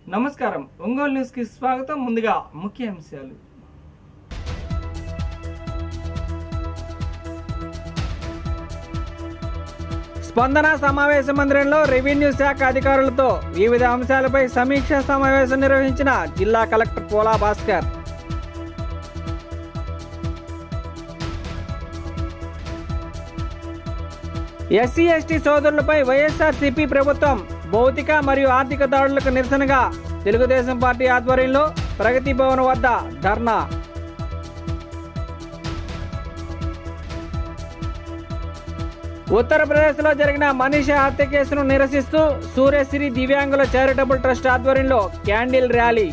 నమస్కారం ఒంగోలు న్యూస్ కి స్వాగతం ముందుగా ముఖ్య అంశాలు స్పందన సమావేశ మందిరంలో రెవెన్యూ శాఖ అధికారులతో వివిధ అంశాలపై సమీక్షా సమావేశం నిర్వహించిన జిల్లా collector Pola Bhaskar SC ST సోదరులపై వైఎస్ఆర్సీపీ ప్రభుత్వం భౌతిక మరియు ఆర్థిక దాడులకు నిరసనగా తెలుగుదేశం పార్టీ ఆధ్వర్యంలో ప్రగతి భవన్ వద్ద ధర్నా ఉత్తరప్రదేశ్లో జరిగిన మనీషా హత్య కేసును నిరసిస్తూ సూర్యశ్రీ దివ్యాంగుల చారిటబుల్ ట్రస్ట్ ఆధ్వర్యంలో క్యాండిల్ ర్యాలీ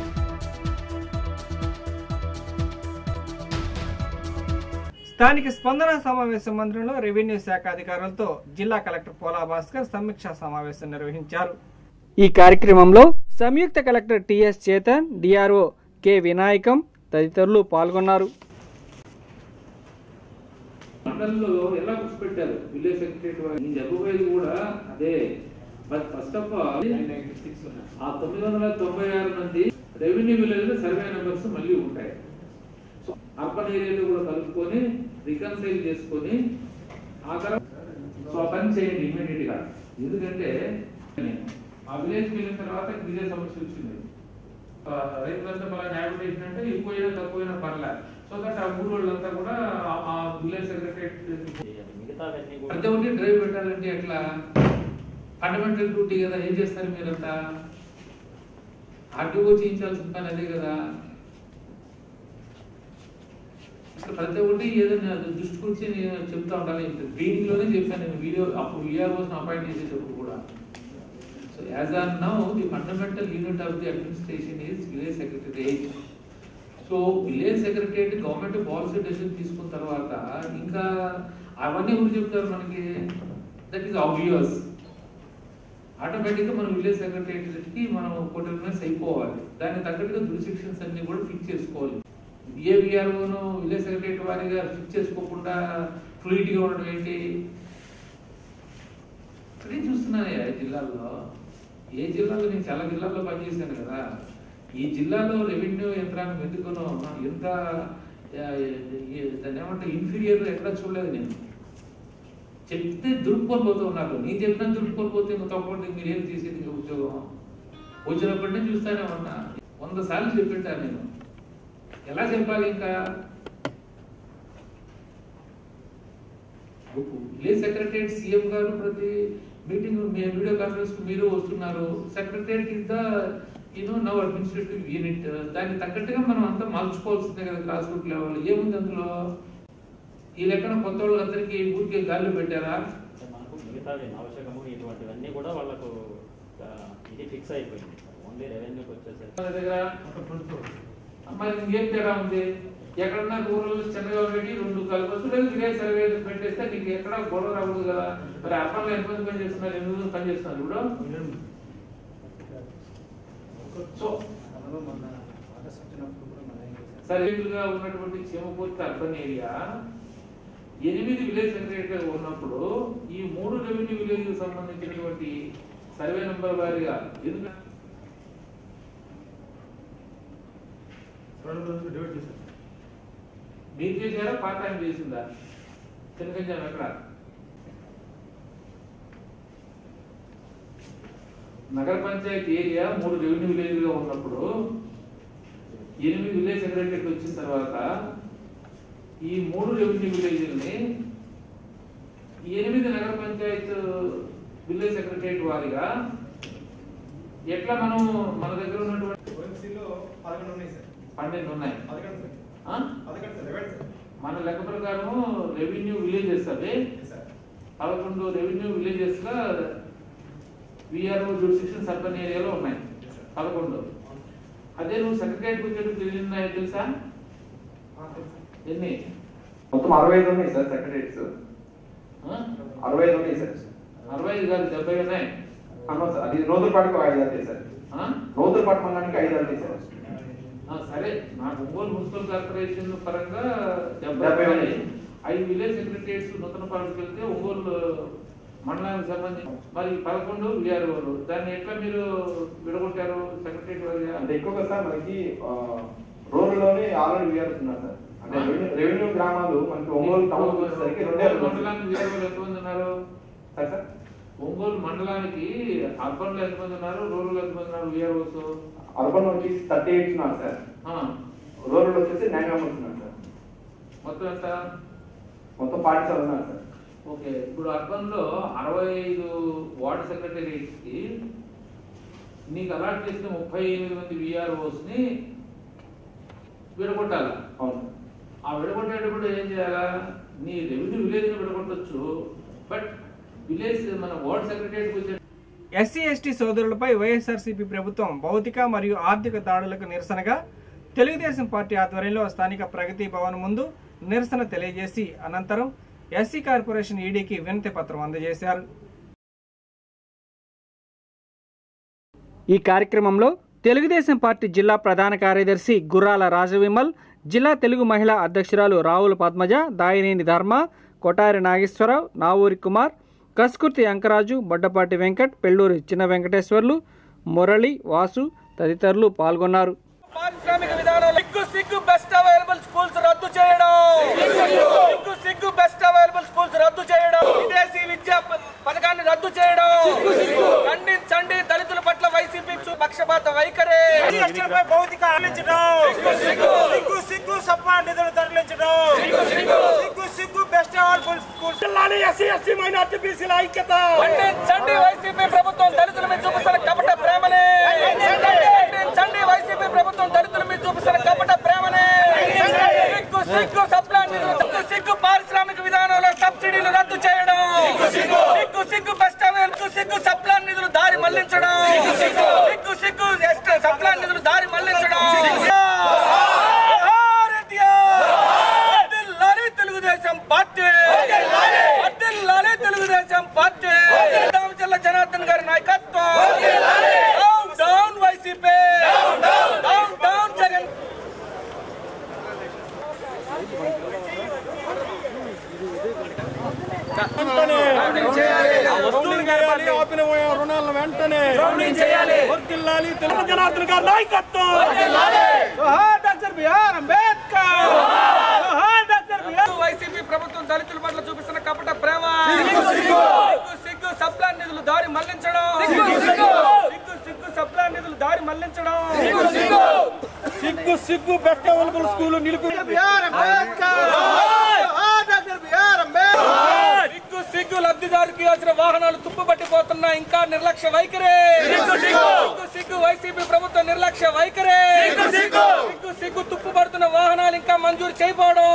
స్థానిక స్పందన సమావేశ మందిరంలో రెవెన్యూ శాఖ అధికారులతో జిల్లా కలెక్టర్ పోలా భాస్కర్ సమీక్షా సమావేశం నిర్వహించారు ఈ కార్యక్రమంలో సంయుక్త collector TS Chetan DRO K Vinayakam తదితరులు పాల్గొన్నారు మండలంలో ఎలా కూర్చోపెట్టారు విలేజ్ సెక్రటరీ వారు నేను చెప్పబోయేది కూడా అదే బట్ ఫస్ట్ ఆఫ్ ఆల్ ఆ తొమ్మిది వందల తొంభై ఆరు మంది రెవెన్యూ విలేజ్ లో సర్వే నెంబర్స్ మళ్ళీ ఉంటాయి సో అర్బన్ ఏరియాలో కూడా కలుపుకొని రికన్సైల్ చేసుకొని ఆ తర్వాత సో ఆ పని చేయండి ఇమీడియట్ గా ఎందుకంటే ఆ విలేజ్ వెళ్ళిన తర్వాత ఇదే సమస్య వచ్చింది ఆ, రైతులంతా మళ్ళీ న్యాయం అంటే ఎక్కువైనా తక్కువైనా పర్లే సో దట్ ఆ ఊరు వాళ్ళంతా కూడా ఆ- ఆ విలేజ్ సెక్రటరేట్ మిగతావన్నీ కూడా ప్రతి ఒక్కటి డ్రైవ్ పెట్టాలంటే ఎట్లా ఫండమెంటల్ డ్యూటీ కదా ఏం చేస్తారు మీరంతా ఆర్టీఓ చేయించాల్సిన పని అదే కదా అసలు ప్రతి ఒక్కటి ఏదైనా దృష్టి గురించి నేను చెప్తా ఉండాలి దీనిలోనే చెప్పాను నేను వీడియో అప్పుడు విఆర్ఓస్ అపాయింట్ చేసేటప్పుడు కూడా so as on now the fundamental unit of the administration is village secretariat so village secretariat government policy decision తీసుకున్న తర్వాత ఇంకా అవన్నీ ఎవరు చెప్తారు మనకి దట్ ఈస్ ఆబ్వియస్ ఆటోమేటిక్గా మనం విలేజ్ సెక్రటరియట్కి మనం కోటర్నెస్ అయిపోవాలి దానికి తగ్గట్టుగా దురిశిక్షన్స్ అన్ని కూడా ఫిక్స్ చేసుకోవాలి ఏ విఆర్ఓను విలేజ్ సెక్రటరియట్ వారిగా ఫిక్స్ చేసుకోకుండా ఫ్లూయిడ్గా ఉండడం ఏంటి ఇక్కడే చూస్తున్నాను ఈ జిల్లాల్లో ఏ జిల్లాలో నేను చాలా జిల్లాల్లో పనిచేశాను కదా ఈ జిల్లాలో రెవెన్యూ యంత్రాంగం ఎందుకునో ఎంత ఆ, ఏ- దాన్ని ఏమంటే ఇన్ఫీరియర్ ఎక్కడ చూడలేదు నేను చెప్తే దురుక్కొని పోతూ ఉన్నారు నేను చెప్పినా దురుక్కొని పోతే ఇంకా తప్పకుండా మీరు ఏం తీసేది ఇంకా ఉద్యోగం వచ్చినప్పటి నుంచి చూస్తానే ఉన్నా వంద సార్లు చెప్పింటాను నేను ఎలా చెప్పాలి ఇంకా విలేజ్ సెక్రటరియట్ సీఎం గారు ప్రతి మీటింగ్ వీడియో కాన్ఫరెన్స్ మీరు వస్తున్నారు secretariat is the you know now administrative unit దానికి తగ్గట్టుగా మనం అంతా మార్చుకోవాల్సిందే కదా గ్రాస్ రూట్ లెవెల్ ఏముంది అందులో ఈ లెక్కన కొత్త వాళ్ళందరికీ ఊరికే గాల్లో పెట్టారా అంటే మనకు మిగతావి ఆవశ్యకము ఇటువంటివన్నీ కూడా వాళ్ళకు ఆ, ఇది ఫిక్స్ అయిపోయింది ఓన్లీ రెవెన్యూకి వచ్చేసరికి మన దగ్గర మరి ఇంకేం తేడా ఉంది ఎక్కడన్నా రూరల్ చిన్నగా పెట్టి రెండు కలపచ్చు లేదు ఇదే సర్వే పెట్టేస్తే నీకు ఎక్కడ గొడవ రాకూడదు కదా మరి అప్పట్లో ఎంతమంది పని చేస్తున్నారు ఎన్ని రోజులు పని చేస్తున్నారు ఇప్పుడు సో సర్వేలుగా ఉన్నటువంటి చీమపూర్తి అర్బన్ ఏరియా ఎనిమిది విలేజ్ సెక్రటరీ ఉన్నప్పుడు ఈ మూడు రెవెన్యూ విలేజ్ సంబంధించినటువంటి సర్వే నెంబర్ వారిగా ఎందుకంటే మీరు చేశారా పార్ట్ టైం చేసిందా చిన్నగంజాం ఎక్కడ నగర పంచాయతీ ఏరియా మూడు రెవెన్యూ విలేజ్ గా ఉన్నప్పుడు ఎనిమిది విలేజ్ సెక్రటరీ వచ్చిన తర్వాత ఈ మూడు రెవెన్యూ విలేజ్ని ఎనిమిది నగర పంచాయత్ విలేజ్ సెక్రటరియట్ వారిగా ఎట్లా మనం మన దగ్గర ఉన్నటువంటి ఓఎంసీలో పదకొండు ఉన్నాయి సార్ పన్నెండు ఉన్నాయి పదకొండు సార్ ఆ? పదకొండు సార్ ఇవ్వండి సార్ మన లెక్క ప్రకారం రెవెన్యూ విలేజెస్ అవి ఎస్ సార్ పదకొండు రెవెన్యూ విలేజెస్ గా విఆర్ఓ జుడిషియల్ సర్బన్ ఏరియాలో ఉన్నాయి ఎస్ సార్ పదకొండు అదే నువ్వు సెక్రటరియట్ వచ్చేటప్పుడు ఎన్ని ఉన్నాయో తెలుసా ఆ, తెలుసు సార్. ఎన్ని మొత్తం అరవై ఐదు ఉన్నాయి సార్ సెక్రటరీస్ ఆ? అరవై ఐదు ఉన్నాయి సార్ అరవై ఐదు కాదు డెబ్బై ఉన్నాయి అన్నా సార్ అది నూతలపాటికి ఒక ఐదు అంతే సార్ ఆ? నూతలపాటి మండలానికి ఐదు అంతే సార్ ఆ, సరే నాకు ఒంగోలు మున్సిపల్ కార్పొరేషన్ పరంగా డెబ్బై డెబ్బై ఉన్నాయి. ఉన్నాయి. ఐదు విలేజ్ సెక్రటరియట్స్ నూతన పాలనకి వెళ్తే ఒంగోలు మండలానికి సంబంధించి మరి పదకొండు విఆర్ఓలు దాన్ని ఎట్లా మీరు విడగొట్టారు సెక్రటరీ వారిగా అంటే ఎక్కువగా సార్ మనకి రోడ్లోనే ఆల్రెడీ వీఆర్స్ ఉన్నారు సార్ అంటే రెవెన్యూ రెవెన్యూ గ్రామాలు మనకి ఒంగోలు టౌన్ వచ్చేసరికి రెండే ఒంగోలు ఉన్నాయి మండలానికి విఆర్ఓలు ఎంతమంది ఉన్నారు సార్ సార్ ఒంగోలు మండలానికి అర్బన్ లో ఎంతమంది ఉన్నారు రూరల్ ఎంతమంది ఉన్నారు విఆర్ఓస్ అర్బన్ వచ్చేసి థర్టీ ఎయిట్ ఉన్నారు సార్ రూరల్ వచ్చేసి నైన్ మెంబర్స్ ఉన్నారు సార్ మొత్తం ఎంత మొత్తం ఫార్టీ సెవెన్ ఉన్నారు సార్ ఓకే ఇప్పుడు అర్బన్ లో అరవై ఐదు వార్డ్ సెక్రటరీస్ కి నీకు అలాట్ చేసిన ముప్పై ఎనిమిది మంది విఆర్ఓస్ ని విడగొట్టాలా అవును సార్ ఆ విడగొట్టేటప్పుడు ఏం చేయాలా నీ రెవెన్యూ విలేజ్ ని విడగొట్టొచ్చు బట్ విలేజ్ మన వార్డ్ సెక్రటరీకి వచ్చే ఎస్సీ ఎస్టీ సోదరులపై వైఎస్ఆర్సీపీ ప్రభుత్వం భౌతిక మరియు ఆర్థిక దాడులకు నిరసనగా తెలుగుదేశం పార్టీ ఆధ్వర్యంలో స్థానిక ప్రగతి భవన్ ముందు నిరసన తెలియజేసి అనంతరం ఎస్సీ కార్పొరేషన్ ఈడీకి వినతి పత్రం అందజేశారు ఈ కార్యక్రమంలో తెలుగుదేశం పార్టీ జిల్లా ప్రధాన కార్యదర్శి గుర్రాల రాజవిమల్ జిల్లా తెలుగు మహిళా అధ్యక్షురాలు రావుల పద్మజ దాయినేని ధర్మ కొటారి నాగేశ్వరరావు నావూరి కుమార్ కస్కుర్తి అంకరాజు బొడ్డపాటి వెంకట్ పెళ్ళూరి చిన్న వెంకటేశ్వర్లు మురళి వాసు తదితరులు పాల్గొన్నారు పారిశ్రామిక విధానాలు సిగ్గు సిగ్గు బెస్ట్ అవైలబుల్ స్కూల్స్ రద్దు చేయడం సిగ్గు సిగ్గు బెస్ట్ అవైలబుల్ స్కూల్స్ రద్దు చేయడం విదేశీ విద్యా ప- పథకాన్ని రద్దు చేయడం ఖండించండి దళితుల పట్ల వైసీపీ చూ- పక్షపాత వైఖరి లక్షలపై భౌతిక అందించడం సిగ్గు సిగ్గు సప్పా నిధులు తరలించడం సిగ్గు సిగ్గు బెస్ట్ అవైలబుల్ స్కూల్స్ జిల్లాని ఎస్సీ ఎస్టీ మైనార్టీ బీసీల ఐక్యత ఖండించండి వైసీపీ ప్రభుత్వం దళితుల మీద చూపిస్తున్న కపట ప్రేమని ఖండించండి వైసీపీ ప్రభుత్వం దళితుల మీద చూపిస్తున్న కపట ప్రేమని సిగ్గు సిగ్గు సప్లా నిధులు సిగ్గు సిగ్గు పారిశ్రామిక విధానంలో సబ్సిడీలు రద్దు చేయడం సిగ్గు సిగ్గు బెస్ట్ సిగ్గు సిగ్గు సప్లా నిధులు దారి మళ్లించడం సిగ్గు సిగ్గు ఎస్ట్ సప్లా నిధులు దారి మళ్లించడం భారతీయ వర్ధిల్లాలి తెలుగుదేశం పార్టీ వర్ధిల్లాలి తెలుగుదేశం పార్టీ రామచల్ల జనార్దన్ గారి నాయకత్వం down down YCP down down Jagan ఆపిన రుణాలను వెంటనే వర్ధిల్లాలి తెలుగు జనార్దన్ గారి నాయకత్వం వైసీపీ ప్రభుత్వం దళితుల పట్ల చూపిస్తున్న కపట ప్రేమ సిగ్గు సిగ్గు సప్లా నిధులు దారి మళ్లించడం సిగ్గు సిగ్గు సప్లా నిధులు దారి మళ్లించడం సిగ్గు సిగ్గు బెస్ట్ అవైలబుల్ స్కూల్ నిలుపు సిగ్గు సిగ్గు లబ్ధిదారుకి ఇవ్వాల్సిన వాహనాలు తుప్పుపట్టిపోతున్నా ఇంకా నిర్లక్ష్య వైఖరి సిగ్గు సిగ్గు వైసీపీ ప్రభుత్వ నిర్లక్ష్య వైఖరి సిగ్గు సిగ్గు తుప్పుపడుతున్న వాహనాలు ఇంకా మంజూరు చేయకపోవడం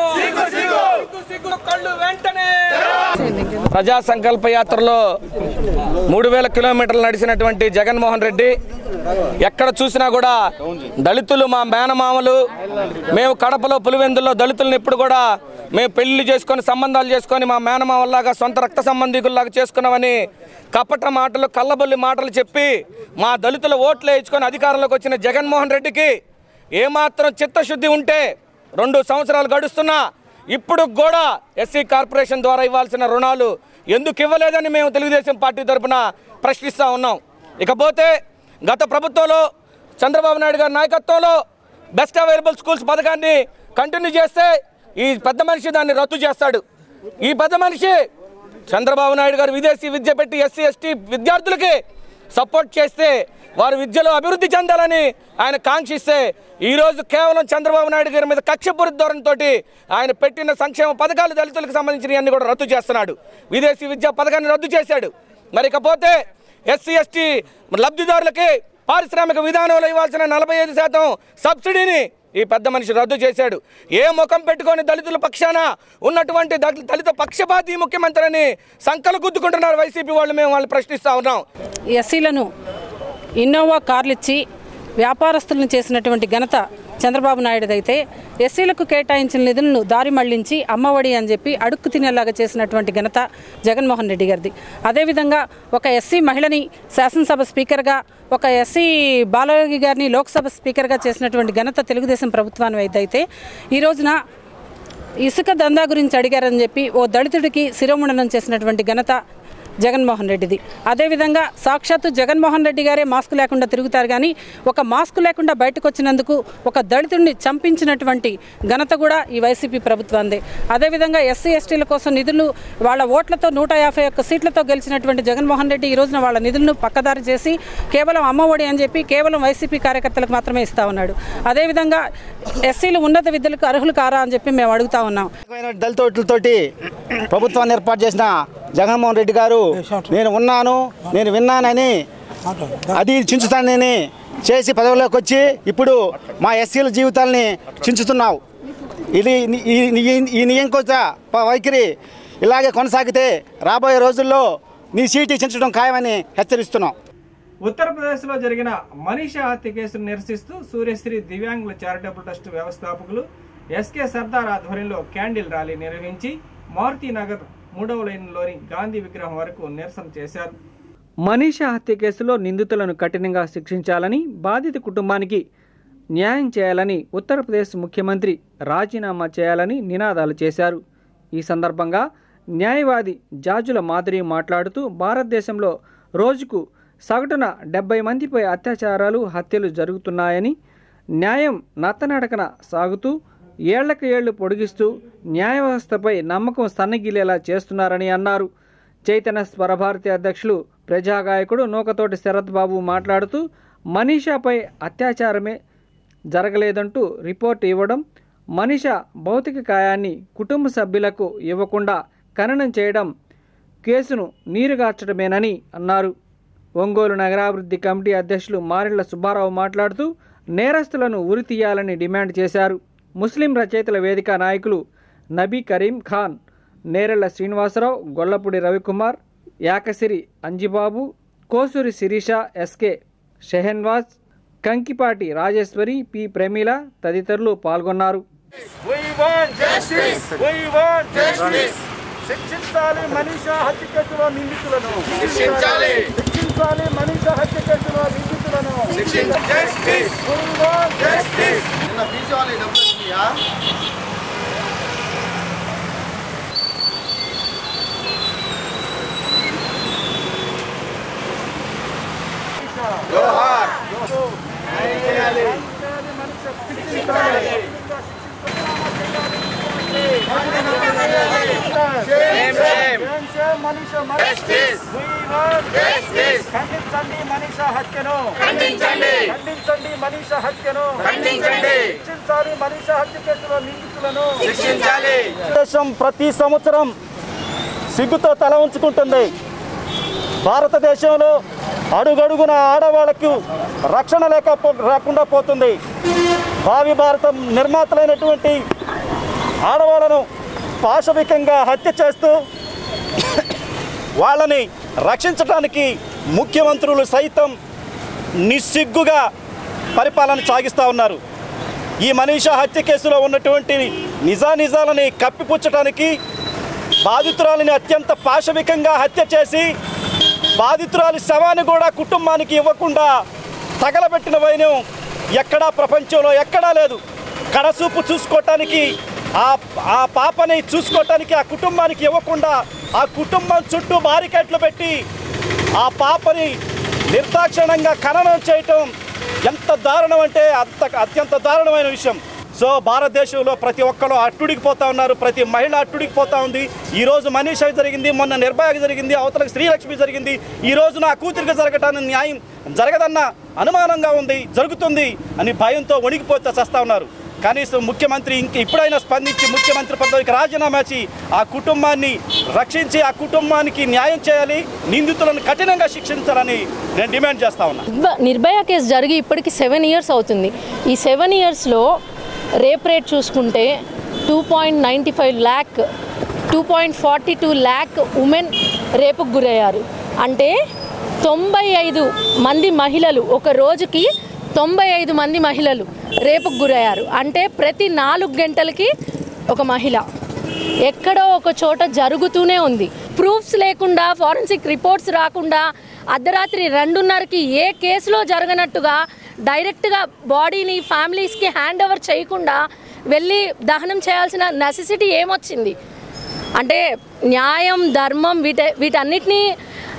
సిగ్గు సిగ్గు కళ్ళు వెంటనే ప్రజా సంకల్ప యాత్రలో మూడు వేల కిలోమీటర్లు నడిచినటువంటి జగన్మోహన్ రెడ్డి ఎక్కడ చూసినా కూడా దళితులు మా మేనమామలు మేము కడపలో పులివెందుల్లో దళితులను ఎప్పుడు కూడా మేము పెళ్లి చేసుకొని సంబంధాలు చేసుకొని మా మేనమామల్లాగా సొంత రక్త సంబంధికుల్లాగా చేసుకున్నామని కపట మాటలు కళ్ళబొల్లి మాటలు చెప్పి మా దళితుల ఓట్లు వేయించుకొని అధికారంలోకి వచ్చిన జగన్మోహన్ రెడ్డికి ఏమాత్రం చిత్తశుద్ధి ఉంటే రెండు సంవత్సరాలు గడుస్తున్నా ఇప్పుడు కూడా ఎస్సీ కార్పొరేషన్ ద్వారా ఇవ్వాల్సిన రుణాలు ఎందుకు ఇవ్వలేదని మేము తెలుగుదేశం పార్టీ తరఫున ప్రశ్నిస్తూ ఉన్నాం ఇకపోతే గత ప్రభుత్వంలో చంద్రబాబు నాయుడు గారి నాయకత్వంలో బెస్ట్ అవైలబుల్ స్కూల్స్ పథకాన్ని కంటిన్యూ చేస్తే ఈ పెద్ద మనిషి దాన్ని రద్దు చేస్తాడు ఈ పెద్ద మనిషి చంద్రబాబు నాయుడు గారు విదేశీ విద్య పెట్టి ఎస్సీ ఎస్టీ విద్యార్థులకి సపోర్ట్ చేస్తే వారు విద్యలో అభివృద్ధి చెందాలని ఆయన కాంక్షిస్తే ఈరోజు కేవలం చంద్రబాబు నాయుడు గారి మీద కక్షపూరిత ధోరణితో ఆయన పెట్టిన సంక్షేమ పథకాలు దళితులకు సంబంధించినవన్నీ కూడా రద్దు చేస్తున్నాడు విదేశీ విద్యా పథకాన్ని రద్దు చేశాడు మరి ఇకపోతే ఎస్సీ ఎస్టీ లబ్ధిదారులకి పారిశ్రామిక విధానంలో ఇవ్వాల్సిన నలభై ఐదు శాతం సబ్సిడీని ఈ పెద్ద మనిషి రద్దు చేశాడు ఏ ముఖం పెట్టుకొని దళితుల పక్షాన ఉన్నటువంటి దళి- దళిత పక్షపాతి ముఖ్యమంత్రి అని సంకలు గుద్దుకుంటున్నారు వైసీపీ వాళ్ళు మేము వాళ్ళు ప్రశ్నిస్తా ఉన్నాం ఎస్సీలను ఇన్నోవా కార్లు ఇచ్చి వ్యాపారస్తులను చేసినటువంటి ఘనత చంద్రబాబు నాయుడుదైతే ఎస్సీలకు కేటాయించిన నిధులను దారి మళ్లించి అమ్మఒడి అని చెప్పి అడుక్కు తినేలాగా చేసినటువంటి ఘనత జగన్మోహన్ రెడ్డి గారిది అదేవిధంగా ఒక ఎస్సీ మహిళని శాసనసభ స్పీకర్గా ఒక ఎస్సీ బాలయోగి గారిని లోక్సభ స్పీకర్గా చేసినటువంటి ఘనత తెలుగుదేశం ప్రభుత్వాన్ని అయితే ఈ రోజున ఇసుక దందా గురించి అడిగారని చెప్పి ఓ దళితుడికి శిరోముండనం చేసినటువంటి ఘనత జగన్మోహన్ రెడ్డిది అదేవిధంగా సాక్షాత్తు జగన్మోహన్ రెడ్డి గారే మాస్క్ లేకుండా తిరుగుతారు కానీ ఒక మాస్క్ లేకుండా బయటకు వచ్చినందుకు ఒక దళితుడిని చంపించినటువంటి ఘనత కూడా ఈ వైసీపీ ప్రభుత్వందే అదేవిధంగా ఎస్సీ ఎస్టీల కోసం నిధులు వాళ్ళ ఓట్లతో నూట యాభై ఒక్క సీట్లతో గెలిచినటువంటి జగన్మోహన్ రెడ్డి ఈ రోజున వాళ్ళ నిధులను పక్కదారి చేసి కేవలం అమ్మఒడి అని చెప్పి కేవలం వైసీపీ కార్యకర్తలకు మాత్రమే ఇస్తా ఉన్నాడు అదేవిధంగా ఎస్సీలు ఉన్నత విద్యలకు అర్హులు కారా అని చెప్పి మేము అడుగుతా ఉన్నాం దళితోట్లతోటి ప్రభుత్వాన్ని ఏర్పాటు చేసిన జగన్మోహన్ రెడ్డి గారు నేను ఉన్నాను నేను విన్నానని అది చించుతానని చేసి పదవిలోకి వచ్చి ఇప్పుడు మా ఎస్సీల జీవితాల్ని చించుతున్నావు ఇది ఈ ఈ- ఈ నియంకోచ ప- వైఖరి ఇలాగే కొనసాగితే రాబోయే రోజుల్లో నీ సీటు చించడం ఖాయమని హెచ్చరిస్తున్నాం ఉత్తరప్రదేశ్లో జరిగిన మనీషా హత్య కేసును నిరసిస్తూ సూర్యశ్రీ దివ్యాంగుల చారిటబుల్ ట్రస్ట్ వ్యవస్థాపకులు ఎస్కే సర్దార్ ఆధ్వర్యంలో క్యాండిల్ ర్యాలీ నిర్వహించి మారుతి నగర్ మూడవ లైన్లోని గాంధీ విగ్రహం వరకు నిరసన చేశారు మనీషా హత్య కేసులో నిందితులను కఠినంగా శిక్షించాలని బాధిత కుటుంబానికి న్యాయం చేయాలని ఉత్తరప్రదేశ్ ముఖ్యమంత్రి రాజీనామా చేయాలని నినాదాలు చేశారు ఈ సందర్భంగా న్యాయవాది జాజుల మాదిరి మాట్లాడుతూ భారతదేశంలో రోజుకు సగటున డెబ్బై మందిపై అత్యాచారాలు హత్యలు జరుగుతున్నాయని న్యాయం నత్తనడకన సాగుతూ ఏళ్లకు ఏళ్లు పొడిగిస్తూ న్యాయ వ్యవస్థపై నమ్మకం సన్నగిలేలా చేస్తున్నారని అన్నారు చైతన్య స్వరభారతి అధ్యక్షులు ప్రజాగాయకుడు నూకతోటి శరత్ బాబు మాట్లాడుతూ మనీషాపై అత్యాచారమే జరగలేదంటూ రిపోర్ట్ ఇవ్వడం మనిష భౌతిక కాయాన్ని కుటుంబ సభ్యులకు ఇవ్వకుండా ఖననం చేయడం కేసును నీరుగార్చడమేనని అన్నారు ఒంగోలు నగరాభివృద్ధి కమిటీ అధ్యక్షులు మారెళ్ల సుబ్బారావు మాట్లాడుతూ నేరస్తులను ఉరి తీయాలని డిమాండ్ చేశారు ముస్లిం రచయితల వేదిక నాయకులు నబీ కరీం ఖాన్ నేరెళ్ల శ్రీనివాసరావు గొల్లపూడి రవికుమార్ యాకసిరి అంజిబాబు కోసూరి శిరీష ఎస్కే షెహన్వాజ్ కంకిపాటి రాజేశ్వరి పి ప్రమీల తదితరులు పాల్గొన్నారు We want justice. We want justice. శిక్షించాలి మనీషా హత్య కేసులో నిందితులను శిక్షించాలి. శిక్షించాలి మనీషా హత్య కేసులో నిందితులను Justice. We want justice. నిన్న బీసీ వాళ్ళు డబ్బులు వచ్చినాయా జోహార్ ఖండించండి మనీషా హత్యను ఖండించండి. ఖండించండి మనీషా హత్యను ఖండించండి. శిక్షించాలి మనీషా హత్య కేసులో నిందితులను శిక్షించాలి. దేశం ప్రతి సంవత్సరం సిగ్గుతో తల ఉంచుకుంటుంది భారతదేశంలో అడుగడుగున ఆడవాళ్లకు రక్షణ లేక రాకుండా పోతుంది భావి భారతం నిర్మాతలైనటువంటి ఆడవాళ్లను పాశవికంగా హత్య చేస్తూ వాళ్ళని రక్షించడానికి ముఖ్యమంత్రులు సైతం నిస్సిగ్గుగా పరిపాలన సాగిస్తూ ఉన్నారు ఈ మనీషా హత్య కేసులో ఉన్నటువంటి నిజానిజాలని కప్పిపుచ్చడానికి బాధితురాలిని అత్యంత పాశవికంగా హత్య చేసి బాధితురాలి శవాన్ని కూడా కుటుంబానికి ఇవ్వకుండా తగలబెట్టిన వైనం ఎక్కడా ప్రపంచంలో ఎక్కడా లేదు కడసూపు చూసుకోవటానికి ఆ ఆ పాపని చూసుకోవటానికి ఆ కుటుంబానికి ఇవ్వకుండా ఆ కుటుంబం చుట్టూ బారికేట్లు పెట్టి ఆ పాపని నిర్దాక్షిణంగా ఖననం చేయటం ఎంత దారుణం అంటే అంత అత్యంత దారుణమైన విషయం సో భారతదేశంలో ప్రతి ఒక్కరు అట్టుడికి పోతా ఉన్నారు ప్రతి మహిళ అట్టుడికి పోతా ఉంది ఈ రోజు మనీషా జరిగింది మొన్న నిర్భయకు జరిగింది అవతలకు శ్రీలక్ష్మి జరిగింది ఈ రోజు నా కూతురికి జరగటానికి న్యాయం జరగదన్న అనుమానంగా ఉంది జరుగుతుంది అని భయంతో వణికిపోతే చస్తా ఉన్నారు కనీసం ముఖ్యమంత్రి ఇంక ఇప్పుడైనా స్పందించి ముఖ్యమంత్రి పదవికి రాజీనామా చేసి ఆ కుటుంబాన్ని రక్షించి ఆ కుటుంబానికి న్యాయం చేయాలి నిందితులను కఠినంగా శిక్షించాలని నేను డిమాండ్ చేస్తా ఉన్నా నిర్భ- నిర్భయ కేసు జరిగి ఇప్పటికి సెవెన్ ఇయర్స్ అవుతుంది ఈ సెవెన్ ఇయర్స్లో రేప్ రేట్ చూసుకుంటే two point ninety five lakh two point forty two lakh women రేపుకు గురయ్యారు అంటే తొంభై ఐదు మంది మహిళలు ఒక రోజుకి తొంభై ఐదు మంది మహిళలు రేపుకు గురయ్యారు అంటే ప్రతి నాలుగు గంటలకి ఒక మహిళ ఎక్కడో ఒక చోట జరుగుతూనే ఉంది ప్రూఫ్స్ లేకుండా ఫారెన్సిక్ రిపోర్ట్స్ రాకుండా అర్ధరాత్రి రెండున్నరకి ఏ కేసులో జరగనట్టుగా డైరెక్ట్గా బాడీని ఫ్యామిలీస్కి హ్యాండ్ ఓవర్ చేయకుండా వెళ్ళి దహనం చేయాల్సిన నెసెసిటీ ఏమొచ్చింది అంటే న్యాయం ధర్మం వీట వీటన్నిటినీ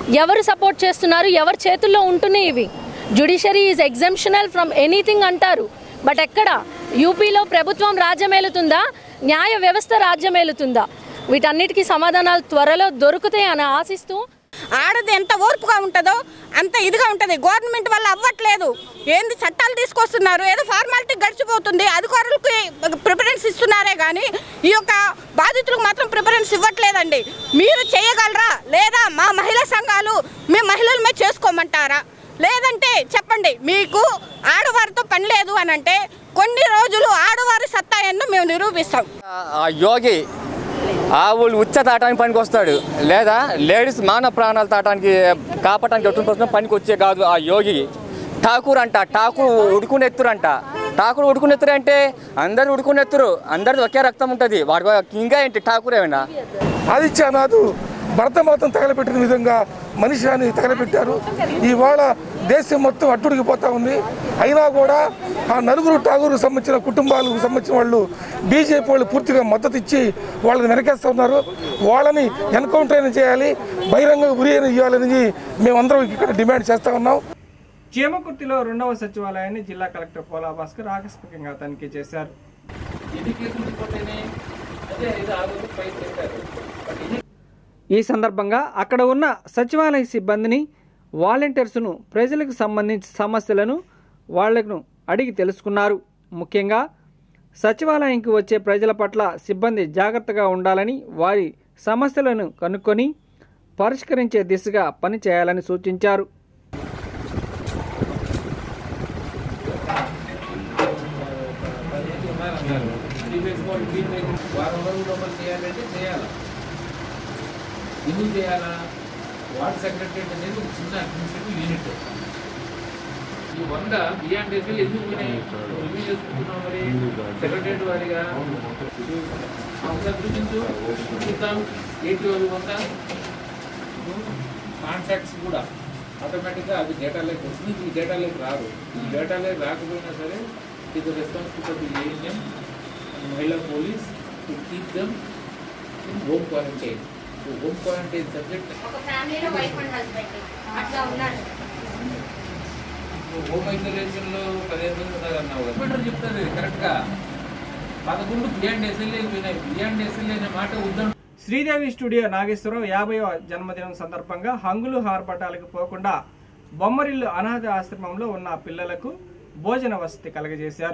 ఎవరు సపోర్ట్ చేస్తున్నారు ఎవరి చేతుల్లో ఉంటున్నాయి ఇవి judiciary is exemptional from anything అంటారు బట్ ఎక్కడ యూపీలో ప్రభుత్వం రాజ్యమేలుతుందా న్యాయ వ్యవస్థ రాజ్యమేలుతుందా వీటన్నిటికీ సమాధానాలు త్వరలో దొరుకుతాయని ఆశిస్తూ ఆడది ఎంత ఓర్పుగా ఉంటుందో అంత ఇదిగా ఉంటుంది గవర్నమెంట్ వల్ల అవ్వట్లేదు ఏంది చట్టాలు తీసుకొస్తున్నారు ఏదో ఫార్మాలిటీ గడిచిపోతుంది అధికారులకి ప్రిఫరెన్స్ ఇస్తున్నారే కానీ ఈ యొక్క బాధితులకు మాత్రం ప్రిఫరెన్స్ ఇవ్వట్లేదండి మీరు చేయగలరా లేదా మా మహిళా సంఘాలు మీ మహిళలమే చేసుకోమంటారా లేదంటే చెప్పండి మీకు ఆడవారితో పని లేదు అని అంటే కొన్ని రోజులు ఆడవారి సత్తాయన్ను మేము నిరూపిస్తాం ఆ యోగి ఆవులు ఉచ్చ తాటానికి పనికి వస్తాడు లేదా లేడీస్ మానవ ప్రాణాలు తాటానికి కాపాటానికి ఎట్టు కోసం పనికి వచ్చే కాదు ఆ యోగి ఠాకూర్ అంట ఠాకూర్ ఉడుకునెత్తురు అంట ఠాకూర్ ఉడుకునెత్తురు అంటే అందరు ఉడుకునెత్తురు అందరిది ఒకే రక్తం ఉంటుంది వాడి ఇంకా ఏంటి ఠాకూర్ ఏమైనా ఆదిత్యనాథ్ భరతమాతం తగలబెట్టిన విధంగా మనిషిని తగలబెట్టారు ఇవాళ దేశం మొత్తం అట్టుడికిపోతా ఉంది అయినా కూడా ఆ నలుగురు ఠాగూరు సంబంధించిన కుటుంబాలకు సంబంధించిన వాళ్ళు బీజేపీ వాళ్ళు పూర్తిగా మద్దతు ఇచ్చి వాళ్ళని వెనకేస్తూ ఉన్నారు వాళ్ళని ఎన్కౌంటర్ అయినా చేయాలి బహిరంగ ఉరి అయినా ఇవ్వాలని మేమందరం ఇక్కడ డిమాండ్ చేస్తూ ఉన్నాం చీమకుర్తిలో రెండవ సచివాలయాన్ని జిల్లా కలెక్టర్ పోలా భాస్కర్ ఆకస్మికంగా తనిఖీ చేశారు ఎన్ని కేసులు రిపోర్ట్ అయినాయి అదే ఐదు ఆరు రోజులు పైకి పెట్టారు బట్ ఎన్ని ఈ సందర్భంగా అక్కడ ఉన్న సచివాలయ సిబ్బందిని వాలంటీర్స్ను ప్రజలకు సంబంధించిన సమస్యలను వాళ్లను అడిగి తెలుసుకున్నారు ముఖ్యంగా సచివాలయంకి వచ్చే ప్రజల పట్ల సిబ్బంది జాగ్రత్తగా ఉండాలని వారి సమస్యలను కనుక్కొని పరిష్కరించే దిశగా పనిచేయాలని సూచించారు పదిహేను ఉన్నారన్నారు త్రీ ఫేజ్ వాళ్ళు త్రీ ఫేజ్ వారం రోజుల లోపల చేయాలంటే చేయాలా ఎందుకు చేయాలా వార్డ్ సెక్రటరేట్ అనేది ఒక చిన్న అడ్మినిస్ట్రేటివ్ యూనిట్ ఈ వంద బియాండ్ డేస్ ఎందుకు పోయినాయి రివ్యూ చేసుకుంటున్నాం మరి సెక్రటరేట్ వారిగా ఒకసారి చూపించు చూద్దాం ఏంటి వాళ్ళు వంద కాంటాక్ట్స్ కూడా ఆటోమేటిక్గా అది డేటాలోకి వస్తుంది ఈ డేటాలోకి రాదు ఈ డేటాలోకి రాకపోయినా సరే ఇది రెస్పాన్సిబిలిటీ ఏఎన్ఎం మహిళా police to keep them in home quarantine home quarantine subject ఒక ఫ్యామిలీలో వైఫ్ అండ్ హస్బెండ్ అట్లా ఉన్నాడు హోమ్ ఐసోలేషన్ లో పదిహేను రోజులు ఉన్నారు అన్నావు కదా కంప్యూటర్ చెప్తుంది కరెక్ట్ గా పదకొండు బియాండ్ ఎస్ఎల్ఏ పోయినాయి బియాండ్ ఎస్ఎల్ఏ అనే మాట వద్దాం శ్రీదేవి స్టూడియో నాగేశ్వరరావు యాభైవ జన్మదినం సందర్భంగా హంగులు హార్పటాలకు పోకుండా బొమ్మరిల్లు అనాథ ఆశ్రమంలో ఉన్న పిల్లలకు భోజన వసతి కలగజేశారు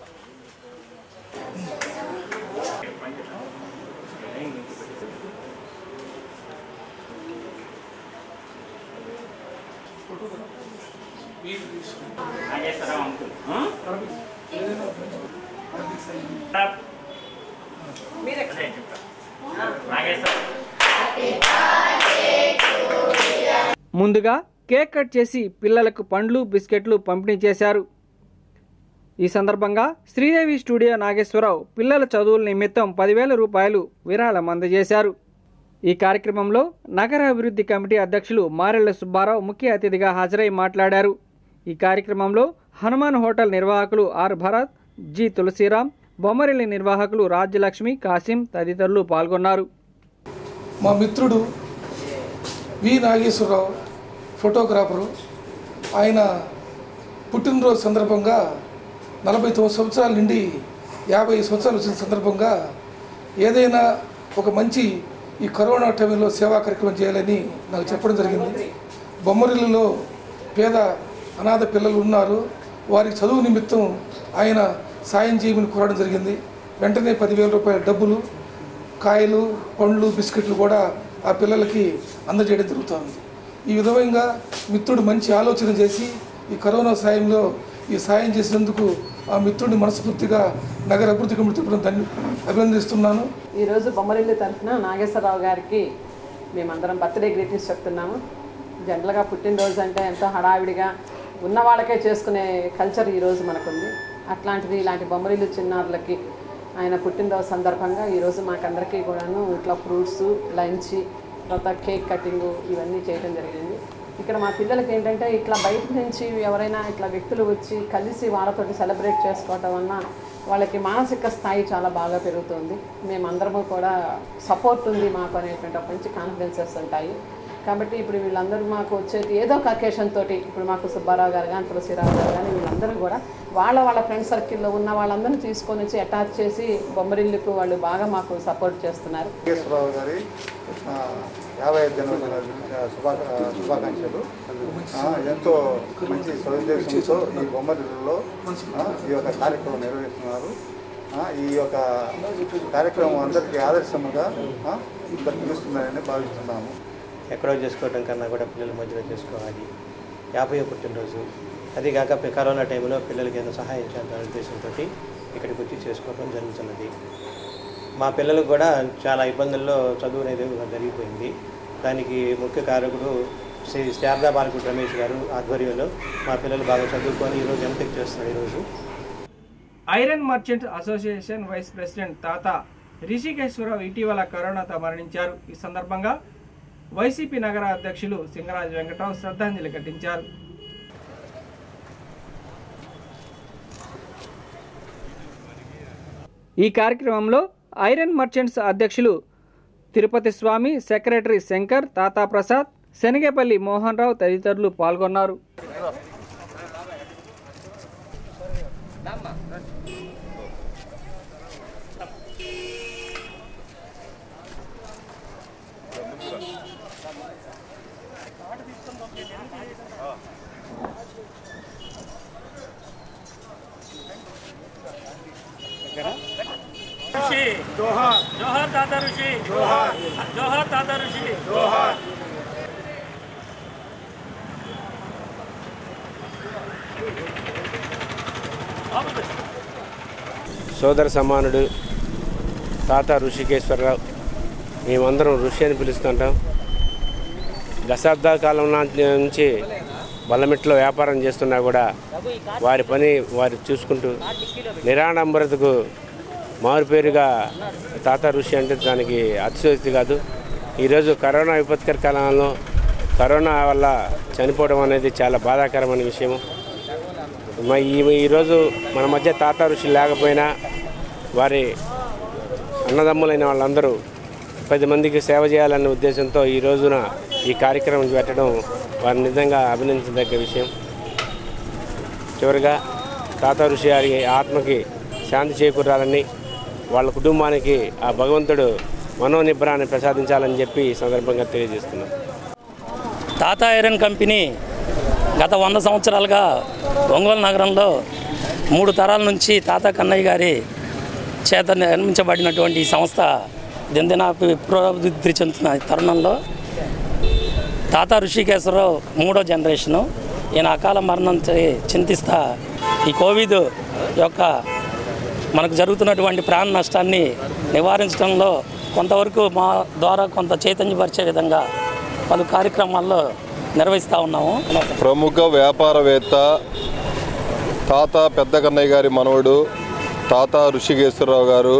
నాగేశ్వరరావు అంకుల్ మీరే చెప్తా నాగేశ్వరరావు ముందుగా కేక్ కట్ చేసి పిల్లలకు పండ్లు బిస్కెట్లు పంపిణీ చేశారు ఈ సందర్భంగా శ్రీదేవి స్టూడియో నాగేశ్వరరావు పిల్లల చదువుల నిమిత్తం పదివేల రూపాయలు విరాళం అందజేశారు ఈ కార్యక్రమంలో నగర అభివృద్ధి కమిటీ అధ్యక్షులు మారెళ్ల సుబ్బారావు ముఖ్య అతిథిగా హాజరై మాట్లాడారు ఈ కార్యక్రమంలో హనుమాన్ హోటల్ నిర్వాహకులు ఆర్ భరత్ జి తులసిరాం బొమ్మరిల్లి నిర్వాహకులు రాజ్యలక్ష్మి కాసిం తదితరులు పాల్గొన్నారు మా మిత్రుడు వి నాగేశ్వరరావు ఫోటోగ్రాఫరు ఆయన పుట్టినరోజు సందర్భంగా నలభై తొమ్మిది సంవత్సరాల నుండి యాభై సంవత్సరాలు వచ్చిన సందర్భంగా ఏదైనా ఒక మంచి ఈ కరోనా టైంలో సేవా కార్యక్రమం చేయాలని నాకు చెప్పడం జరిగింది బొమ్మరిల్లులో పేద అనాథ పిల్లలు ఉన్నారు వారికి చదువు నిమిత్తం ఆయన సాయం చేయమని కోరడం జరిగింది వెంటనే పదివేల రూపాయల డబ్బులు కాయలు పండ్లు బిస్కెట్లు కూడా ఆ పిల్లలకి అందజేయడం జరుగుతుంది ఈ విధంగా మిత్రుడు మంచి ఆలోచన చేసి ఈ కరోనా సాయంలో ఈ సాయం చేసినందుకు ఆ మిత్రుడిని మనస్ఫూర్తిగా నగర అభివృద్ధి కమిటీ తరపున ధన్య అభినందిస్తున్నాను ఈరోజు బొమ్మరిల్లు తరఫున నాగేశ్వరరావు గారికి మేమందరం బర్త్డే గ్రీటింగ్స్ చెప్తున్నాము జనరల్గా పుట్టినరోజు అంటే ఎంతో హడావిడిగా ఉన్న వాళ్ళకే చేసుకునే కల్చర్ ఈరోజు మనకుంది అట్లాంటిది ఇలాంటి బొమ్మరిల్లు చిన్నారులకి ఆయన పుట్టినరోజు సందర్భంగా ఈరోజు మాకందరికీ కూడాను ఇట్లా ఫ్రూట్స్ లంచ్ తర్వాత కేక్ కటింగ్ ఇవన్నీ చేయడం జరిగింది ఇక్కడ మా పిల్లలకి ఏంటంటే ఇట్లా బయట నుంచి ఎవరైనా ఇట్లా వ్యక్తులు వచ్చి కలిసి వాళ్ళతోటి సెలబ్రేట్ చేసుకోవటం వలన వాళ్ళకి మానసిక స్థాయి చాలా బాగా పెరుగుతుంది మేమందరము కూడా సపోర్ట్ ఉంది మాకు అనేటువంటి ఒక మంచి కాన్ఫిడెన్సెస్ ఉంటాయి కాబట్టి ఇప్పుడు వీళ్ళందరూ మాకు వచ్చేది ఏదో ఒక అకేషన్ తోటి ఇప్పుడు మాకు సుబ్బారావు గారు కానీ తులసిరావు గారు కానీ వీళ్ళందరూ కూడా వాళ్ళ వాళ్ళ ఫ్రెండ్ సర్కిల్లో ఉన్న వాళ్ళందరినీ తీసుకొని వచ్చి అటాచ్ చేసి బొమ్మరిల్లుకు వాళ్ళు బాగా మాకు సపోర్ట్ చేస్తున్నారు నాగేశ్వరరావు గారి ఆ, యాభై ఐదు జన్మదిన శుభా శుభాకాంక్షలు ఆ, ఎంతో మంచి సదుద్దేశంతో ఈ బొమ్మరిలో ఈ యొక్క కార్యక్రమం నిర్వహిస్తున్నారు ఆ, ఈ యొక్క కార్యక్రమం అందరికీ ఆదర్శముగా ఆ, ఇక్కడ పిలుస్తున్నారని భావిస్తున్నాము ఎక్కడో చేసుకోవడం కన్నా కూడా పిల్లల మధ్యలో చేసుకోవాలి యాభై పుట్టినరోజు అది కాక పి- కరోనా టైంలో పిల్లలకి ఏదో సహాయం చేద్దామనే ఉద్దేశంతో ఇక్కడికి వచ్చి చేసుకోవడం జరుగుతున్నది మా పిల్లలకు కూడా చాలా ఇబ్బందుల్లో చదువు అనేది జరిగిపోయింది దానికి ముఖ్య కారకుడు శ్రీ శారదా బాలకుడు రమేష్ గారు ఆధ్వర్యంలో మా పిల్లలు బాగా చదువుకొని ఈరోజు ఎంటెక్ చేస్తున్నారు ఈరోజు iron merchant association vice president తాత రిషికేశ్వరరావు ఇటీవల కరోనాతో మరణించారు ఈ సందర్భంగా వైసీపీ నగర అధ్యక్షులు సింగరాజ్ వెంకటరావు శ్రద్ధాంజలి ఘటించారు ఈ కార్యక్రమంలో ఐరన్ మర్చెంట్స్ అధ్యక్షులు తిరుపతి స్వామి సెక్రటరీ శంకర్ తాతా ప్రసాద్ శనగపల్లి మోహన్ రావు తదితరులు పాల్గొన్నారు ఋషి జోహార్ జోహార్ తాత ఋషి జోహార్ జోహార్ తాత ఋషి జోహార్ సోదర సమానుడు తాత ఋషికేశ్వరరావు మేమందరం ఋషి అని పిలుస్తుంటాం దశాబ్దాల కాలం నా- నుంచి బల్లమిట్లో వ్యాపారం చేస్తున్నా కూడా వారి పని వారు చూసుకుంటూ నిరాడంబరతకు మారుపేరుగా తాత ఋషి అంటే దానికి అతిశయోక్తి కాదు ఈరోజు కరోనా విపత్కర కాలంలో కరోనా వల్ల చనిపోవడం అనేది చాలా బాధాకరమైన విషయం మ- ఈ ఈరోజు మన మధ్య తాత ఋషి లేకపోయినా వారి అన్నదమ్ములైన వాళ్ళందరూ పది మందికి సేవ చేయాలనే ఉద్దేశంతో ఈ రోజున ఈ కార్యక్రమం పెట్టడం వారి నిజంగా అభినందించదగ్గ విషయం చివరిగా తాత ఋషి గారి ఆత్మకి శాంతి చేకూరాలని వాళ్ళ కుటుంబానికి ఆ భగవంతుడు మనోనిబ్బరాన్ని ప్రసాదించాలని చెప్పి ఈ సందర్భంగా తెలియజేస్తున్నాం తాత ఐరన్ కంపెనీ గత వంద సంవత్సరాలుగా ఒంగోలు నగరంలో మూడు తరాల నుంచి తాత కన్నయ్య గారి చేత నిర్మించబడినటువంటి ఈ సంస్థ దినదిన పురోభివృద్ధి చెందుతున్న తరుణంలో తాత ఋషికేశ్వరరావు మూడో జనరేషను ఈయన అకాల మరణం చే- చింతిస్తా ఈ కోవిడ్ యొక్క మనకు జరుగుతున్నటువంటి ప్రాణ నష్టాన్ని నివారించడంలో కొంతవరకు మా ద్వారా కొంత చైతన్యపరిచే విధంగా పలు కార్యక్రమాల్లో నిర్వహిస్తూ ఉన్నాము ప్రముఖ వ్యాపారవేత్త తాత పెద్ద కన్నయ్య గారి మనవడు తాత ఋషికేశ్వరరావు గారు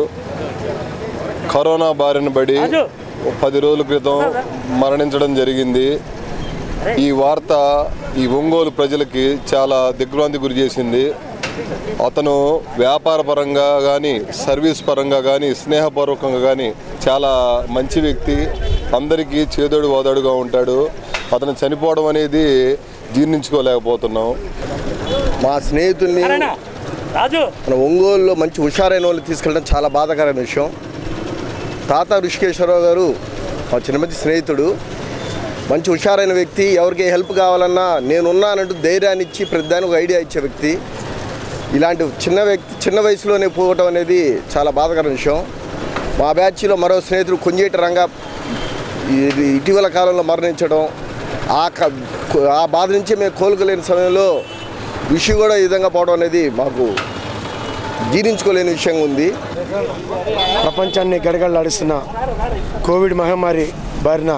కరోనా బారిన పడి పది రోజుల క్రితం మరణించడం జరిగింది ఈ వార్త ఈ ఒంగోలు ప్రజలకి చాలా దిగ్భ్రాంతి గురి చేసింది అతను వ్యాపార పరంగా కానీ సర్వీస్ పరంగా కానీ స్నేహపూర్వకంగా కానీ చాలా మంచి వ్యక్తి అందరికీ చేదోడు వాదోడుగా ఉంటాడు అతను చనిపోవడం అనేది జీర్ణించుకోలేకపోతున్నాం మా స్నేహితుల్ని మన ఒంగోలులో మంచి హుషారైన వాళ్ళు తీసుకెళ్ళడం చాలా బాధాకరమైన విషయం తాత ఋషికేశ్వరరావు గారు మా చిన్న మంచి స్నేహితుడు మంచి హుషారైన వ్యక్తి ఎవరికి హెల్ప్ కావాలన్నా నేనున్నానంటూ ధైర్యాన్ని ఇచ్చి ప్రతిదానికి ఒక ఐడియా ఇచ్చే వ్యక్తి ఇలాంటి చిన్న వ్యక్తి చిన్న వయసులోనే పోవటం అనేది చాలా బాధాకరమైన విషయం మా బ్యాచ్లో మరో స్నేహితుడు కొంజేటి రంగా ఇది ఇటీవల కాలంలో మరణించడం ఆ క- ఆ బాధ నుంచి మేము కోలుకోలేని సమయంలో ఋషి కూడా ఈ విధంగా పోవడం అనేది మాకు జీర్ణించుకోలేని విషయంగా ఉంది ప్రపంచాన్ని గడగడలాడిస్తున్న కోవిడ్ మహమ్మారి బారిన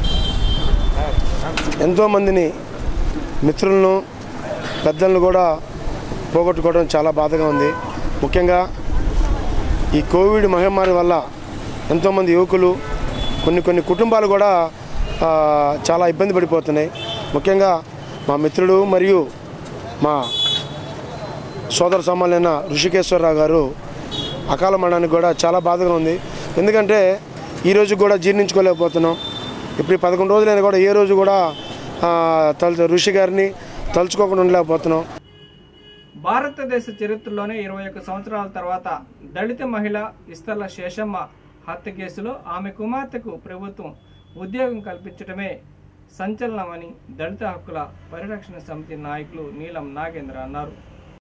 ఎంతోమందిని మిత్రులను పెద్దలను కూడా పోగొట్టుకోవడం చాలా బాధగా ఉంది ముఖ్యంగా ఈ కోవిడ్ మహమ్మారి వల్ల ఎంతోమంది యువకులు కొన్ని కొన్ని కుటుంబాలు కూడా ఆ, చాలా ఇబ్బంది పడిపోతున్నాయి ముఖ్యంగా మా మిత్రుడు మరియు మా సోదర సమాలైన ఋషికేశ్వరరావు గారు అకాల మరణానికి కూడా చాలా బాధగా ఉంది ఎందుకంటే ఈరోజు కూడా జీర్ణించుకోలేకపోతున్నాం ఇప్పుడు ఈ పదకొండు రోజులైనా కూడా ఏ రోజు కూడా ఆ, తలు ఋషి గారిని తలుచుకోకుండా ఉండలేకపోతున్నాం భారతదేశ చరిత్రలోనే ఇరవై ఒక్క సంవత్సరాల తర్వాత దళిత మహిళ ఇస్తర్ల శేషమ్మ హత్య కేసులో ఆమె కుమార్తెకు ప్రభుత్వం ఉద్యోగం కల్పించడమే సంచలనమని దళిత హక్కుల పరిరక్షణ సమితి నాయకులు నీలం నాగేంద్ర అన్నారు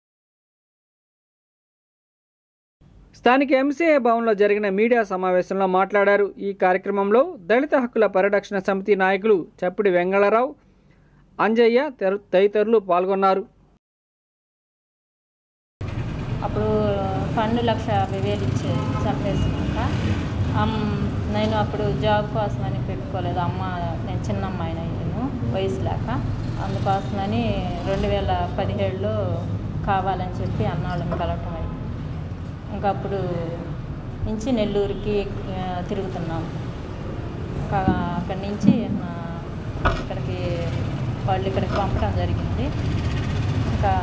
స్థానిక ఎంసీఏ భవన్లో జరిగిన మీడియా సమావేశంలో మాట్లాడారు ఈ కార్యక్రమంలో దళిత హక్కుల పరిరక్షణ సమితి నాయకులు చప్పిడి వెంగళరావు అంజయ్య తెర- తదితరులు పాల్గొన్నారు అప్పుడు ఫండ్ లక్ష యాభై వేలు ఇచ్చే చంపేసినాక అమ్ నేను అప్పుడు జాబ్ కోసమని పెట్టుకోలేదు అమ్మ నేను చిన్న అమ్మాయిని నేను వయసు లేక అందుకోసమని రెండు వేల పదిహేడులో కావాలని చెప్పి అన్నాళ్ళని కలవటం అయింది ఇంకా అప్పుడు నుంచి నెల్లూరుకి ఆ, తిరుగుతున్నాం ఇంకా అక్కడి నుంచి ఆ, ఇక్కడికి వాళ్ళు ఇక్కడికి పంపడం జరిగింది ఇంకా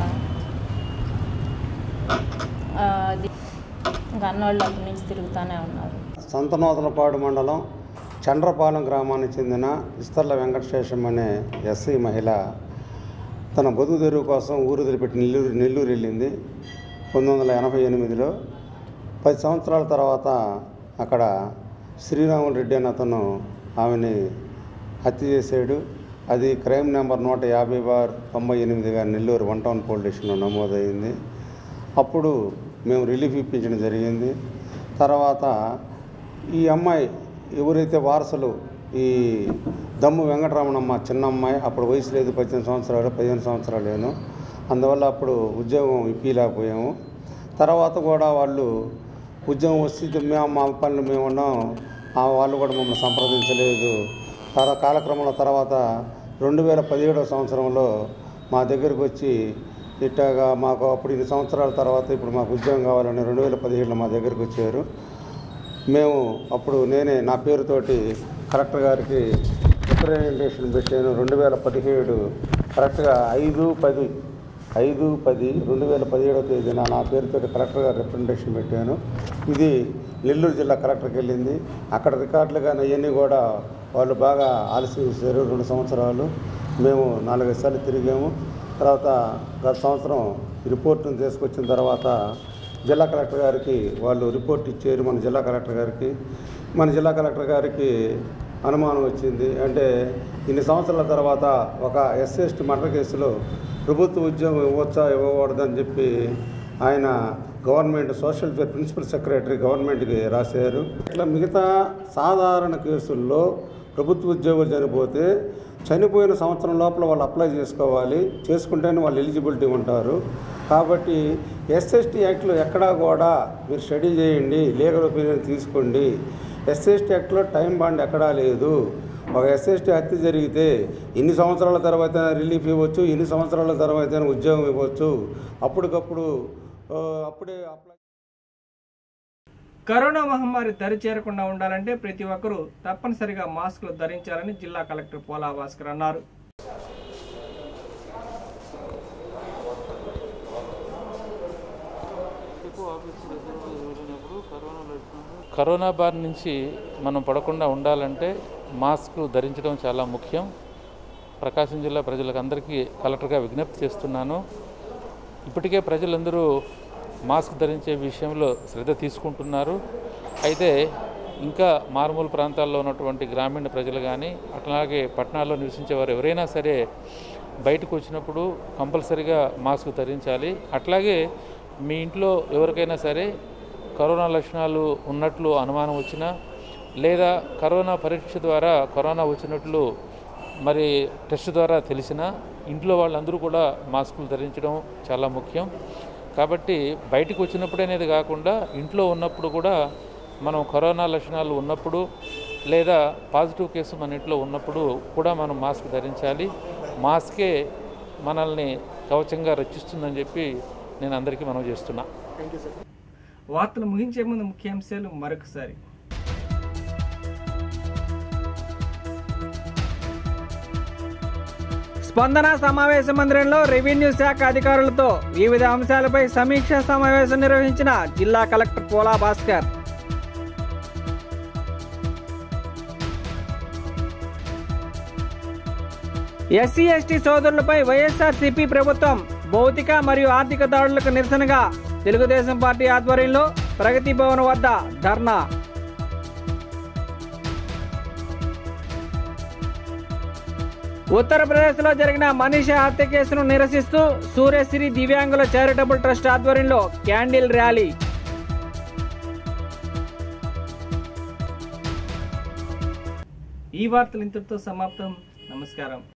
ఆ, అది ఇంకా అన్నోళ్ళు అక్కడి నుంచి తిరుగుతూనే ఉన్నారు సంతనూతనపాడు మండలం చండ్రపాలెం గ్రామానికి చెందిన ఇస్తర్ల వెంకటశేషం అనే ఎస్సీ మహిళ తన బతుకు తెరువు కోసం ఊరు వదిలిపెట్టి నెల్లూరు నెల్లూరు వెళ్ళింది పంతొమ్మిది వందల ఎనభై ఎనిమిదిలో పది సంవత్సరాల తర్వాత అక్కడ శ్రీరాములు రెడ్డి అనే అతను ఆమెని హత్య చేశాడు అది క్రైమ్ నెంబర్ నూట యాభై బార్ తొంభై ఎనిమిదిగా నెల్లూరు వన్ టౌన్ పోలీస్ స్టేషన్లో నమోదైంది అప్పుడు మేము రిలీఫ్ ఇప్పించడం జరిగింది తర్వాత ఈ అమ్మాయి ఎవరైతే వారసులు ఈ దమ్ము వెంకటరమణమ్మ చిన్న అమ్మాయి అప్పుడు వయసు లేదు పద్దెనిమిది సంవత్సరాలు పదిహేను సంవత్సరాలు లేను అందువల్ల అప్పుడు ఉద్యోగం ఇప్పిలేకపోయాము తర్వాత కూడా వాళ్ళు ఉద్యోగం వస్తే మేము మా పనులు మేము ఉన్నాం ఆ వాళ్ళు కూడా మమ్మల్ని సంప్రదించలేదు తర్వాత కాలక్రమంలో తర్వాత రెండు వేల పదిహేడవ సంవత్సరంలో మా దగ్గరకు వచ్చి ఇట్టాగా మాకు అప్పుడు ఇన్ని సంవత్సరాల తర్వాత ఇప్పుడు మాకు ఉద్యోగం కావాలని రెండు వేల పదిహేడులో మా దగ్గరకు వచ్చారు మేము అప్పుడు నేనే నా పేరుతోటి కలెక్టర్ గారికి రిప్రజెంటేషన్ పెట్టాను రెండు వేల పదిహేడు కరెక్ట్గా ఐదు పది ఐదు పది రెండు వేల పదిహేడవ తేదీన నా పేరుతోటి కలెక్టర్ గారు రిప్రజెంటేషన్ పెట్టాను ఇది నెల్లూరు జిల్లా కలెక్టర్కి వెళ్ళింది అక్కడ రికార్డులు కానీ అవన్నీ కూడా వాళ్ళు బాగా ఆలస్యం చేశారు రెండు సంవత్సరాలు మేము నాలుగైదు సార్లు తిరిగాము తర్వాత గత సంవత్సరం రిపోర్టును తీసుకొచ్చిన తర్వాత జిల్లా కలెక్టర్ గారికి వాళ్ళు రిపోర్ట్ ఇచ్చారు మన జిల్లా కలెక్టర్ గారికి మన జిల్లా కలెక్టర్ గారికి అనుమానం వచ్చింది అంటే ఇన్ని సంవత్సరాల తర్వాత ఒక ఎస్సీ మర్డర్ కేసులో ప్రభుత్వ ఉద్యోగం ఇవ్వచ్చా ఇవ్వకూడదని చెప్పి ఆయన government social welfare principal secretary గవర్నమెంట్కి రాశారు ఇట్లా మిగతా సాధారణ కేసుల్లో ప్రభుత్వ ఉద్యోగులు చనిపోతే చనిపోయిన సంవత్సరం లోపల వాళ్ళు అప్లై చేసుకోవాలి చేసుకుంటేనే వాళ్ళు ఎలిజిబిలిటీ ఉంటారు కాబట్టి ఎస్ఎస్టీ యాక్ట్లో ఎక్కడా కూడా మీరు స్టడీ చేయండి లీగల్ ఒపీనియన్ తీసుకోండి ఎస్ఎస్టీ యాక్ట్లో టైం బాండ్ ఎక్కడా లేదు ఒక ఎస్ఎస్టీ హత్య జరిగితే ఇన్ని సంవత్సరాల తర్వాత రిలీఫ్ ఇవ్వచ్చు ఇన్ని సంవత్సరాల తర్వాత ఉద్యోగం ఇవ్వచ్చు అప్పటికప్పుడు ఆ, అప్పుడే అప్లై కరోనా మహమ్మారి దరి చేరకుండా ఉండాలంటే ప్రతి ఒక్కరూ తప్పనిసరిగా మాస్కులు ధరించాలని జిల్లా కలెక్టర్ పోలా భాస్కర్ అన్నారు కరోనా బారి నుంచి మనం పడకుండా ఉండాలంటే మాస్క్ ధరించడం చాలా ముఖ్యం ప్రకాశం జిల్లా ప్రజలకు అందరికీ కలెక్టర్గా విజ్ఞప్తి చేస్తున్నాను ఇప్పటికే ప్రజలందరూ మాస్క్ ధరించే విషయంలో శ్రద్ధ తీసుకుంటున్నారు అయితే ఇంకా మారుమూల ప్రాంతాల్లో ఉన్నటువంటి గ్రామీణ ప్రజలు కానీ అట్లాగే పట్టణాల్లో నివసించేవారు ఎవరైనా సరే బయటకు వచ్చినప్పుడు కంపల్సరిగా మాస్క్ ధరించాలి అట్లాగే మీ ఇంట్లో ఎవరికైనా సరే కరోనా లక్షణాలు ఉన్నట్లు అనుమానం వచ్చినా లేదా కరోనా పరీక్ష ద్వారా కరోనా వచ్చినట్లు మరి టెస్ట్ ద్వారా తెలిసిన ఇంట్లో వాళ్ళందరూ కూడా మాస్కులు ధరించడం చాలా ముఖ్యం కాబట్టి బయటికి వచ్చినప్పుడు అనేది కాకుండా ఇంట్లో ఉన్నప్పుడు కూడా మనం కరోనా లక్షణాలు ఉన్నప్పుడు లేదా పాజిటివ్ కేసు మన ఇంట్లో ఉన్నప్పుడు కూడా మనం మాస్క్ ధరించాలి మాస్కే మనల్ని కవచంగా రక్షిస్తుందని చెప్పి నేను అందరికీ మనం చేస్తున్నా వార్తలు ముగించే ముందు ముఖ్యాంశాలు మరొకసారి స్పందన సమావేశ మందిరంలో రెవెన్యూ శాఖ అధికారులతో వివిధ అంశాలపై సమీక్షా సమావేశం నిర్వహించిన జిల్లా collector Pola Bhaskar SC ST సోదరులపై వైఎస్ఆర్సీపీ ప్రభుత్వం భౌతిక మరియు ఆర్థిక దాడులకు నిరసనగా తెలుగుదేశం పార్టీ ఆధ్వర్యంలో ప్రగతి భవన్ వద్ద ధర్నా ఉత్తరప్రదేశ్లో జరిగిన మనీషా హత్య కేసును నిరసిస్తూ సూర్యశ్రీ దివ్యాంగుల చారిటబుల్ ట్రస్ట్ ఆధ్వర్యంలో క్యాండిల్ ర్యాలీ ఈ వార్తలు ఇంతటితో సమాప్తం నమస్కారం